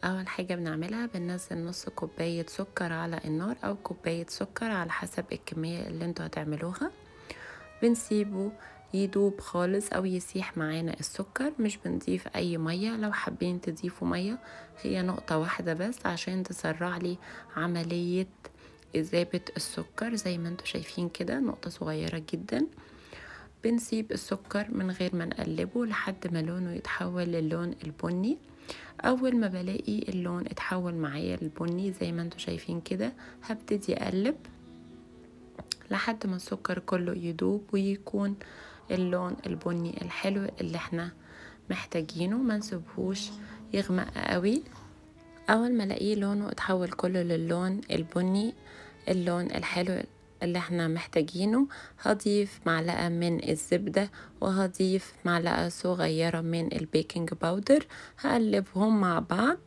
اول حاجة بنعملها بننزل نص كوباية سكر على النار او كوباية سكر على حسب الكمية اللي انتوا هتعملوها بنسيبه يدوب خالص او يسيح معانا السكر مش بنضيف اي مية لو حابين تضيفوا مية هي نقطة واحدة بس عشان تسرع لي عملية إذابة السكر زي ما انتوا شايفين كده نقطة صغيرة جدا بنسيب السكر من غير ما نقلبه لحد ما لونه يتحول للون البني اول ما بلاقي اللون اتحول معايا للبني زي ما انتوا شايفين كده هبتدي اقلب لحد ما السكر كله يدوب ويكون اللون البني الحلو اللي احنا محتاجينه ما نسيبهوش يغمق قوي اول ما الاقيه لونه اتحول كله للون البني اللون الحلو اللي احنا محتاجينه هضيف معلقة من الزبدة وهضيف معلقة صغيرة من البيكنج باودر هقلبهم مع بعض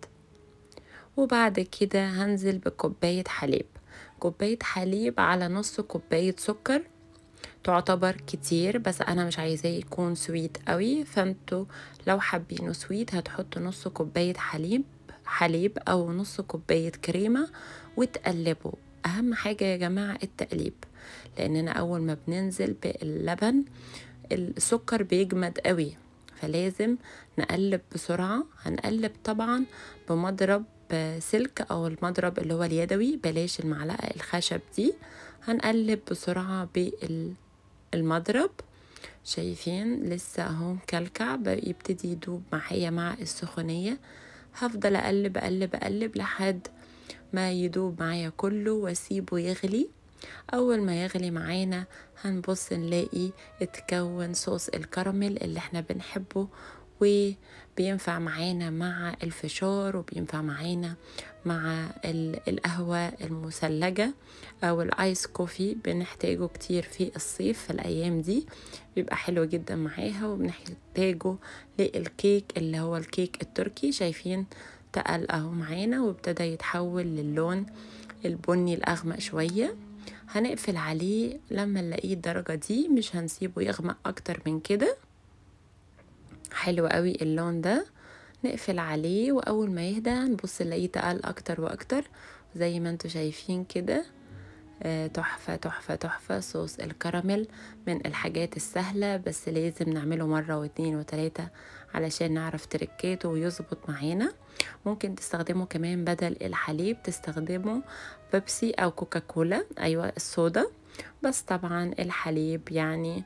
وبعد كده هنزل بكوباية حليب كوباية حليب على نص كوباية سكر تعتبر كتير بس انا مش عايزاه يكون سويت قوي فانتوا لو حابينه سويت هتحطوا نص كوباية حليب حليب او نص كوباية كريمة وتقلبوا اهم حاجة يا جماعة التقليب لاننا اول ما بننزل باللبن السكر بيجمد قوي فلازم نقلب بسرعة هنقلب طبعا بمضرب سلك او المضرب اللي هو اليدوي بلاش المعلقة الخشب دي هنقلب بسرعة بالمضرب شايفين لسه اهو مكلكع يبتدي يدوب معايا مع السخونية هفضل اقلب اقلب اقلب لحد ما يدوب معايا كله واسيبه يغلي اول ما يغلي معانا هنبص نلاقي اتكون صوص الكراميل اللي احنا بنحبه وبينفع معانا مع الفشار وبينفع معانا مع القهوة المثلجة أو الآيس كوفي بنحتاجه كتير في الصيف في الأيام دي بيبقى حلو جدا معاها وبنحتاجه للكيك اللي هو الكيك التركي شايفين تقل اهو معانا وابتدى يتحول للون البني الأغمق شوية هنقفل عليه لما نلاقيه الدرجة دي مش هنسيبه يغمق أكتر من كده حلو قوي اللون ده نقفل عليه وأول ما يهدى نبص نلاقيه تقل أكتر وأكتر زي ما انتوا شايفين كده تحفة تحفة تحفة صوص الكراميل من الحاجات السهلة بس لازم نعمله مرة واتنين وتلاتة علشان نعرف تركاته ويظبط معانا ممكن تستخدمه كمان بدل الحليب تستخدمه بيبسي أو كوكاكولا أيوة الصودا بس طبعا الحليب يعني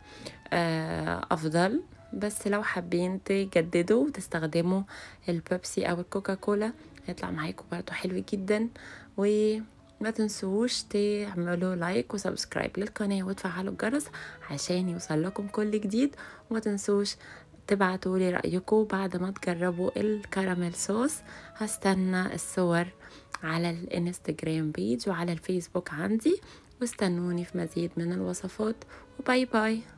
أفضل بس لو حابين تجددوا وتستخدموا البيبسي أو الكوكاكولا هيطلع معاكم برضو حلو جدا و ما تنسوش تعملوا لايك وسبسكرايب للقناة وتفعلوا الجرس عشان يوصل لكم كل جديد وما تنسوش تبعتوا لي رأيكم بعد ما تجربوا الكراميل صوص هستنى الصور على الانستجرام بيج وعلى الفيسبوك عندي واستنوني في مزيد من الوصفات وباي باي